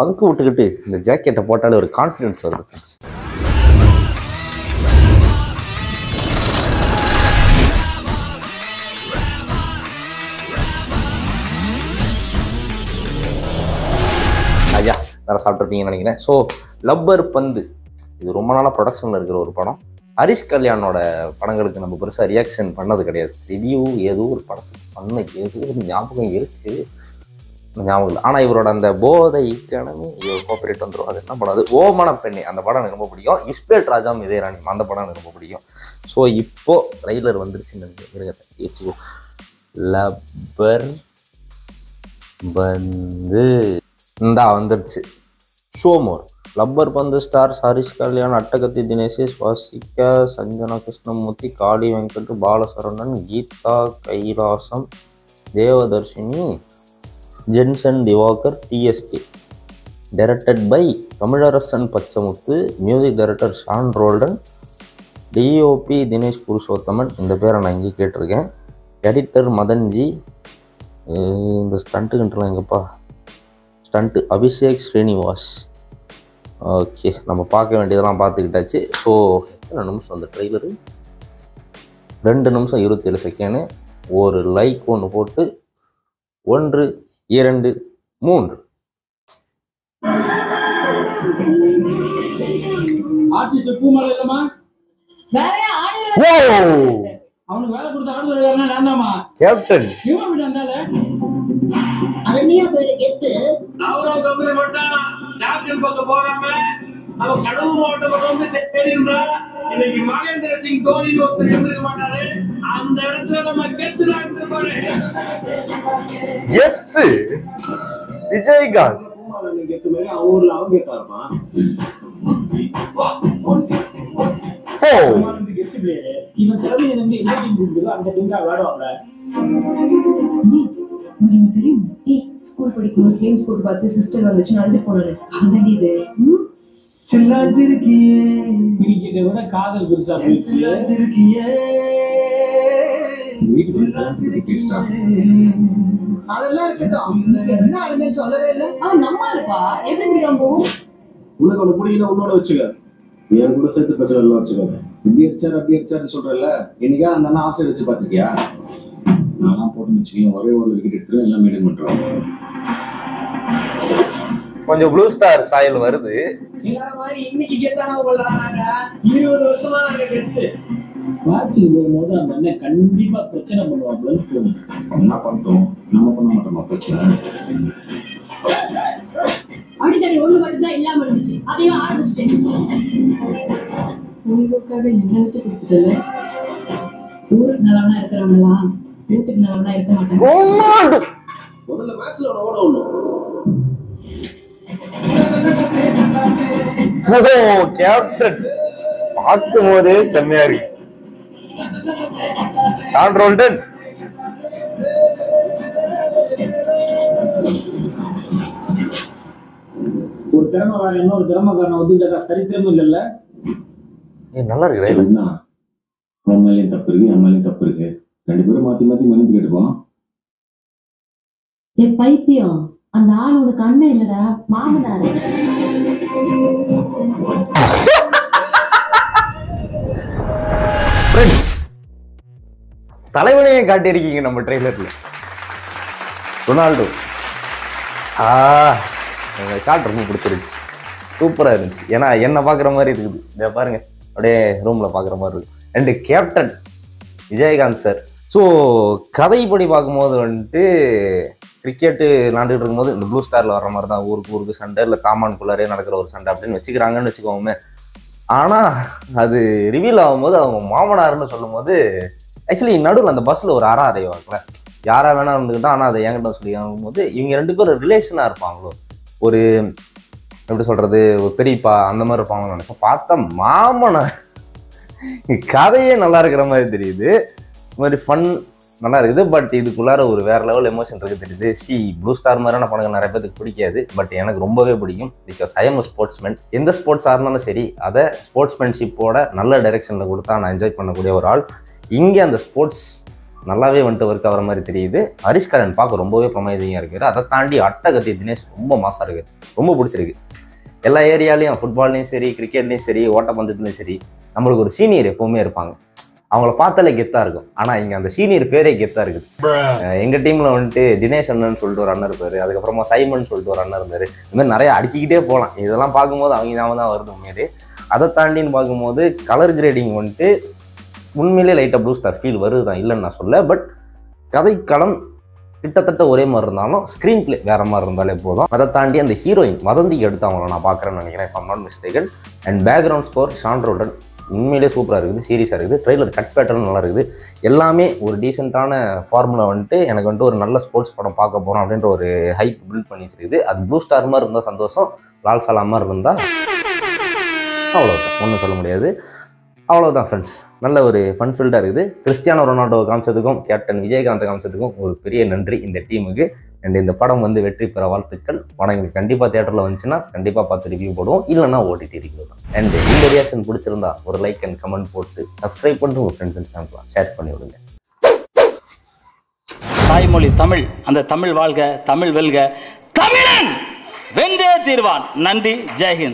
பங்கு விட்டுக்கிட்டு இந்த ஜாக்கெட்டை போட்டாலே ஒரு கான்ஃபிடன்ஸ் வருது ஃப்ரெண்ட்ஸ் ஐயா வேற சாப்பிட்ருப்பீங்கன்னு நினைக்கிறேன் ஸோ லப்பர் பந்து இது ரொம்ப நாளாக ப்ரொடக்ஷனில் இருக்கிற ஒரு படம் ஹரிஷ் கல்யாணோட படங்களுக்கு நம்ம பெருசாக ரியாக்ஷன் பண்ணது கிடையாது ரிவ்யூ ஏதோ ஒரு படத்துக்கு பண்ண ஏதோ ஒரு ஞாபகம் இருக்குது ஞாபகம் இல்லை ஆனால் இவரோட அந்த போதை கணமே கோஆப்ரேட் வந்துடும் அது என்ன படம் அது ஓமன பெண்ணே அந்த படம் எனக்கு ரொம்ப பிடிக்கும் இஸ்பேட் ராஜாம் இதயராணி அந்த படம் எனக்கு ரொம்ப பிடிக்கும் ஸோ இப்போ ட்ரைலர் வந்துருச்சு இருங்க வச்சுக்கோ லப்பர் பந்து இந்தா வந்துருச்சு ஷோமோர் Lubber Pandhu star Harish Kalyan Attakathi Dinesh Swasika Sanjana Krishnamoorthy Kaali Venkat Balasaravanan Geetha Kailasam Devadarshini Jenson Dhivakar TSK directed by Tamizharasan Pachamuthu music director Sean Roldan DOP Dinesh Purushothaman இந்த பேரை நான் இங்கே கேட்டிருக்கேன் எடிட்டர் மதன்ஜி அஹ் இந்த ஸ்டண்ட்டுக்குன்றலாம் எங்கப்பா ஸ்டண்ட்டு அபிஷேக் ஸ்ரீனிவாஸ் ஓகே நம்ம பார்க்க வேண்டியதெல்லாம் பார்த்துக்கிட்டாச்சு ஸோ எத்தனை நிமிஷம் அந்த ட்ரெய்லரு ரெண்டு நிமிஷம் இருபத்தேழு செகண்டு ஒரு லைக் ஒன்று போட்டு ஒன்று இரண்டு மூன்று ஆர்டிஸ்ட் பூமலை இல்லம்மா வேறையா ஆடு ஓ அவனுக்கு வேலை கொடுத்த ஆடுதல் யாருன்னா நான் தாம்மா கேப்டன் இவன் விட்டு வந்தால அது நீயா போயிட்டு கெத்து அவரோ கம்பெனி மட்டும் கேப்டன் பக்கம் போகாம அவன் கடவுள் மாவட்டம் வந்து தேடி இருந்தா இன்னைக்கு மகேந்திர சிங் தோனி ஒருத்தர் இருந்திருக்க மாட்டாரு அந்த இடத்துல நம்ம கெத்து தான் இருந்திருப்பாரு எத்து விஜயகாந்த் பூமாலை கெத்து மாதிரி அவன் ஊர்ல அவன் கெத்தா இருப்பான் ஓ பூமாலை கெத்து பிளேயரு இவன் திறமையை நம்பி எந்த டீம் கூப்பிடுதோ அந்த டீம் தான் விளையாடுவாங்க உனக்கு தெரியும் ஏய் ஸ்கூல் படிக்கும்போது ஃப்ளேம்ஸ் போட்டு பார்த்து சிஸ்டர் வந்துச்சு நடந்து போனது அதாண்டி இது ம்? கிரிக்கெட்டை விட காதல் பெருசா போயிடுச்சு அதெல்லாம் இருக்கட்டும் நீங்க என்ன ஆளுங்கன்னு சொல்லவே இல்லை அவன் நம்ம இருப்பா எப்படி முடியாம போகும் உனக்கு அவனை பிடிக்கல உன்னோட வச்சுக்க என் கூட சேர்த்து பேசுறதுல வச்சுக்கோங்க இப்படி அடிச்சாரு அப்படி அடிச்சாருன்னு சொல்றல என்னைக்கா அந்த அண்ணா ஆசை வச்சு பாத்திருக்கியா நான்லாம் போட்டு வச்சுக்கேன் ஒரே ஒரு விக்கெட் எடுத்துருவேன் எல்லாம் மெயின்டைன் பண்றேன் கொஞ்சம் ப்ளூ ஸ்டார் சாயல் வருது சில மாதிரி இன்னைக்கு கெத்தான கொள்றாங்க இருபது வருஷமா நாங்க கெத்து மேட்சுக்கு போகும்போது அந்த அண்ணன் கண்டிப்பா பிரச்சனை பண்ணுவாப்லன்னு தோணுது என்ன பண்ணிட்டோம் நம்ம பண்ண மாட்டோமா பிரச்சனை அடிக்கடி ஒண்ணு மட்டும் தான் இல்லாம இருந்துச்சு அதையும் ஆரம்பிச்சிட்டேன் உங்களுக்காக என்ன விட்டு கொடுத்துட்டல ஊருக்கு நல்லவனா இருக்கிறவங்களாம் வீட்டுக்கு நல்லவனா இருக்க மாட்டாங்க ரொமாண்டு முதல்ல மேட்ச்ல அவனை ஓட விடணும் ஓ கேப்டன் பார்க்கும் போதே செம்மையா இருக்கு ஷான் ரோல்டன் ஒரு திறமைக்காரன் இன்னொரு திறமைக்காரனை ஒதுக்கிட்டதா சரித்திரம் இல்லைல்ல ஏ நல்லா இருக்கு என்ன உன் மேலேயும் தப்பு இருக்கு என் மேலேயும் தப்பு இருக்கு ரெண்டு பேரும் மாத்தி மாத்தி மன்னிப்பு கேட்டுப்போம் என் பைத்தியம் அந்த ஆள் உனக்கு அண்ணன் இல்லடா மாமனாரு ஃப்ரெண்ட்ஸ் தலைவனையே காட்டியிருக்கீங்க நம்ம ட்ரெய்லர்ல ரொனால்டோ ஆ எனக்கு ஷாட் ரொம்ப பிடிச்சிருந்துச்சு சூப்பராக இருந்துச்சு ஏன்னா என்னை பார்க்குற மாதிரி இருக்குது இதை பாருங்க அப்படியே ரூமில் பார்க்குற மாதிரி இருக்கு ரெண்டு கேப்டன் விஜயகாந்த் சார் ஸோ கதைப்படி பார்க்கும்போது வந்துட்டு கிரிக்கெட்டு விளாண்டுட்டு இருக்கும்போது இந்த ப்ளூ ஸ்டாரில் வர மாதிரி தான் ஊருக்கு ஊருக்கு சண்டை இல்லை காமான்குள்ளாரே நடக்கிற ஒரு சண்டை அப்படின்னு வச்சுக்கிறாங்கன்னு வச்சுக்கோமே ஆனால் அது ரிவீல் ஆகும்போது அவங்க மாமனார்னு சொல்லும்போது ஆக்சுவலி நடுவில் அந்த பஸ்ஸில் ஒரு அறா அறைவாங்களே யாரா வேணா இருந்துக்கிட்டா ஆனால் அதை என்கிட்ட சொல்லி போது இவங்க ரெண்டு பேரும் ரிலேஷனாக இருப்பாங்களோ ஒரு எப்படி சொல்கிறது ஒரு பெரியப்பா அந்த மாதிரி இருப்பாங்கன்னு நினச்சேன் பார்த்தா மாமனார் கதையே நல்லா இருக்கிற மாதிரி தெரியுது இது மாதிரி ஃபன் நல்லா இருக்குது பட் இதுக்குள்ளார ஒரு வேற லெவல் எமோஷன் இருக்கு தெரியுது சி ப்ளூ ஸ்டார் மாதிரியான படங்கள் நிறைய பேருக்கு பிடிக்காது பட் எனக்கு ரொம்பவே பிடிக்கும் பிகாஸ் ஐ எம் ஸ்போர்ட்ஸ்மேன் எந்த ஸ்போர்ட்ஸாக இருந்தாலும் சரி அதை ஸ்போர்ட்ஸ்மேன்ஷிப்போட நல்ல டைரெக்ஷனில் கொடுத்தா நான் என்ஜாய் பண்ணக்கூடிய ஒரு ஆள் இங்கே அந்த ஸ்போர்ட்ஸ் நல்லாவே வந்துட்டு ஒர்க் ஆகிற மாதிரி தெரியுது ஹரிஷ் கரன் பார்க்க ரொம்பவே ப்ரொமைசிங்காக இருக்குது அதை தாண்டி அட்டகத்தி தினேஷ் ரொம்ப மாசாக இருக்குது ரொம்ப பிடிச்சிருக்கு எல்லா ஏரியாலையும் ஃபுட்பால்லையும் சரி கிரிக்கெட்லையும் சரி ஓட்டப்பந்தத்துலையும் சரி நம்மளுக்கு ஒரு சீனியர் எப்பவுமே இருப்பாங்க அவங்கள பார்த்தாலே கெத்தாக இருக்கும் ஆனால் இங்கே அந்த சீனியர் பேரே கெத்தாக இருக்குது அஹ் எங்க டீம்ல வந்துட்டு தினேஷ் அண்ணன் சொல்லிட்டு ஒரு அண்ணன் இருப்பாரு அதுக்கப்புறமா சைமன் சொல்லிட்டு ஒரு அண்ணன் இருந்தாரு இந்த மாதிரி நிறைய அடிச்சுக்கிட்டே போகலாம் இதெல்லாம் பார்க்கும்போது அவங்க ஞாபகம் தான் வருது உண்மையிலே அதை தாண்டின்னு பார்க்கும்போது கலர் கிரேடிங் வந்துட்டு உண்மையிலே லைட்டாக ப்ளூ ஸ்டார் ஃபீல் வருது தான் இல்லைன்னு நான் சொல்ல பட் கதைக்களம் கிட்டத்தட்ட ஒரே மாதிரி இருந்தாலும் ஸ்க்ரீன் பிளே வேற மாதிரி இருந்தாலே போதும் அதை தாண்டி அந்த ஹீரோயின் வதந்திக்கு எடுத்து அவங்கள நான் பார்க்குறேன்னு நினைக்கிறேன் இப்போ not mistaken and background score Sean Roldan உண்மையிலே சூப்பராக இருக்குது சீரியஸாக இருக்குது ட்ரெய்லர் கட் பேட்டர்ன் நல்லா இருக்குது எல்லாமே ஒரு டீசெண்டான ஃபார்முலா வந்துட்டு எனக்கு வந்துட்டு ஒரு நல்ல ஸ்போர்ட்ஸ் படம் பார்க்க போகிறோம் அப்படின்ற ஒரு ஹைப் பில்ட் பண்ணி வச்சிருக்குது அது ப்ளூ ஸ்டார் மாதிரி இருந்தால் சந்தோஷம் லால் சலாம் மாதிரி இருந்தால் அவ்வளோதான் ஒன்றும் சொல்ல முடியாது அவ்வளோதான் ஃப்ரெண்ட்ஸ் நல்ல ஒரு ஃபன் ஃபீல்டாக இருக்குது கிறிஸ்டியானோ ரொனால்டோ காமிச்சதுக்கும் கேப்டன் விஜயகாந்த் காமிச்சதுக்கும் ஒரு பெரிய நன்றி இந்த டீமுக்கு அண்ட் இந்த படம் வந்து வெற்றி பெற வாழ்த்துக்கள் படம் எங்களுக்கு கண்டிப்பாக தேட்டரில் வந்துச்சுன்னா கண்டிப்பாக பார்த்து ரிவ்யூ போடுவோம் இல்லைன்னா ஓடிடி ரிவ்யூ தான் அண்ட் இந்த ரியாக்ஷன் பிடிச்சிருந்தா ஒரு லைக் அண்ட் கமெண்ட் போட்டு சப்ஸ்கிரைப் பண்ணிட்டு உங்கள் ஃப்ரெண்ட்ஸ் அண்ட் ஃபேமிலிலாம் ஷேர் பண்ணி விடுங்க தாய்மொழி தமிழ் அந்த தமிழ் வாழ்க தமிழ் வெல்க தமிழன் வென்றே தீர்வான் நன்றி ஜெய்ஹிந்த்